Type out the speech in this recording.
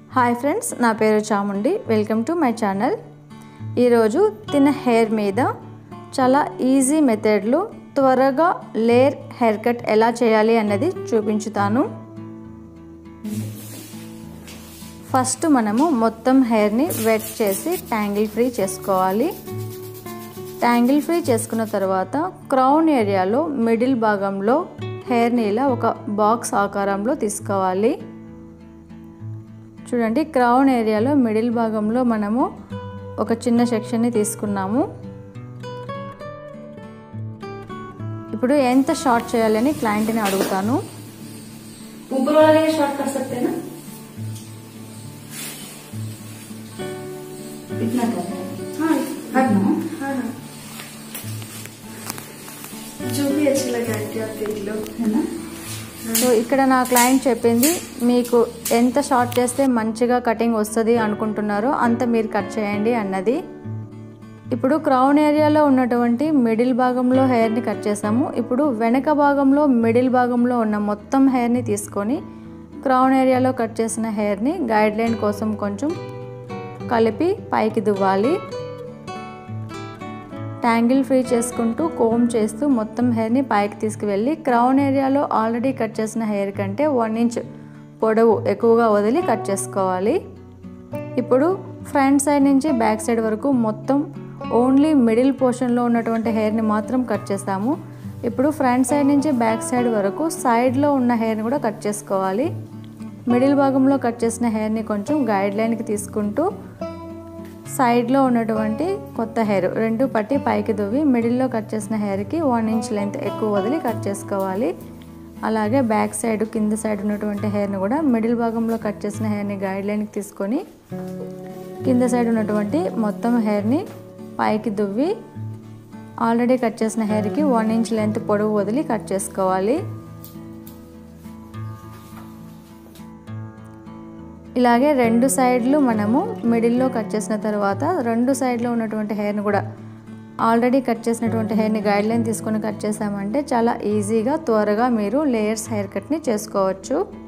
hi friends నా పేరు Chamundi welcome to my channel ఈరోజు తిన హెయిర్ మీద చాలా ఈజీ మెథడ్లో త్వరగా లేయర్ హెయిర్ కట్ ఎలా చేయాలి అన్నది చూపించుతాను ఫస్ట్ మనము మొత్తం హెయిర్ని వెట్ చేసి ట్యాంగిల్ ఫ్రీ చేసుకోవాలి ట్యాంగిల్ ఫ్రీ చేసుకున్న తర్వాత క్రౌన్ ఏరియాలో మిడిల్ భాగంలో హెయిర్ని ఇలా ఒక బాక్స్ ఆకారంలో తీసుకోవాలి చూడండి క్రౌన్ ఏరియాలో మిడిల్ భాగంలో మనము ఒక చిన్న సెక్షన్ని తీసుకున్నాము ఇప్పుడు ఎంత షార్ట్ చేయాలని క్లయింట్ని అడుగుతాను ऊपर वाला लेयर शॉर्ट कर सकते हैं ना इतना कर रहे हैं हाँ हटना हाँ हाँ जो भी अच्छा लगा कि आप देख लो है ना సో ఇక్కడ నా క్లయింట్ చెప్పింది మీకు ఎంత షార్ట్ చేస్తే మంచిగా కటింగ్ వస్తుంది అనుకుంటున్నారో అంత మీరు కట్ చేయండి అన్నది ఇప్పుడు క్రౌన్ ఏరియాలో ఉన్నటువంటి మిడిల్ భాగంలో హెయిర్ని కట్ చేసాము ఇప్పుడు వెనక భాగంలో మిడిల్ భాగంలో ఉన్న మొత్తం హెయిర్ని తీసుకొని క్రౌన్ ఏరియాలో కట్ చేసిన హెయిర్ని గైడ్ లైన్ కోసం కొంచెం కలిపి పైకి దువ్వాలి ట్యాంగిల్ ఫ్రీ చేసుకుంటూ కోమ్ చేస్తూ మొత్తం హెయిర్ని పైకి తీసుకువెళ్ళి క్రౌన్ ఏరియాలో ఆల్రెడీ కట్ చేసిన హెయిర్ కంటే వన్ ఇంచ్ పొడవు ఎక్కువగా వదిలి కట్ చేసుకోవాలి ఇప్పుడు ఫ్రంట్ సైడ్ నుంచి బ్యాక్ సైడ్ వరకు మొత్తం ఓన్లీ మిడిల్ పోర్షన్లో ఉన్నటువంటి హెయిర్ని మాత్రం కట్ చేస్తాము ఇప్పుడు ఫ్రంట్ సైడ్ నుంచి బ్యాక్ సైడ్ వరకు సైడ్లో ఉన్న హెయిర్ని కూడా కట్ చేసుకోవాలి మిడిల్ భాగంలో కట్ చేసిన హెయిర్ని కొంచెం గైడ్ లైన్కి తీసుకుంటూ సైడ్లో ఉన్నటువంటి కొత్త హెయిర్ రెండు పట్టి పైకి దువ్వి మిడిల్లో కట్ చేసిన హెయిర్కి వన్ ఇంచ్ లెంత్ ఎక్కువ వదిలి కట్ చేసుకోవాలి అలాగే బ్యాక్ సైడ్ కింద సైడ్ ఉన్నటువంటి హెయిర్ని కూడా మిడిల్ భాగంలో కట్ చేసిన హెయిర్ని గైడ్ లైన్కి తీసుకొని కింద సైడ్ ఉన్నటువంటి మొత్తం హెయిర్ని పైకి దువ్వి ఆల్రెడీ కట్ చేసిన హెయిర్కి వన్ ఇంచ్ లెంత్ పొడవు వదిలి కట్ చేసుకోవాలి ఇలాగే రెండు సైడ్లు మనము మిడిల్లో కట్ చేసిన తర్వాత రెండు సైడ్లో ఉన్నటువంటి హెయిర్ని కూడా ఆల్రెడీ కట్ చేసినటువంటి హెయిర్ని గైడ్ లైన్ తీసుకొని కట్ చేసామంటే చాలా ఈజీగా త్వరగా మీరు లేయర్స్ హెయిర్ కట్ని చేసుకోవచ్చు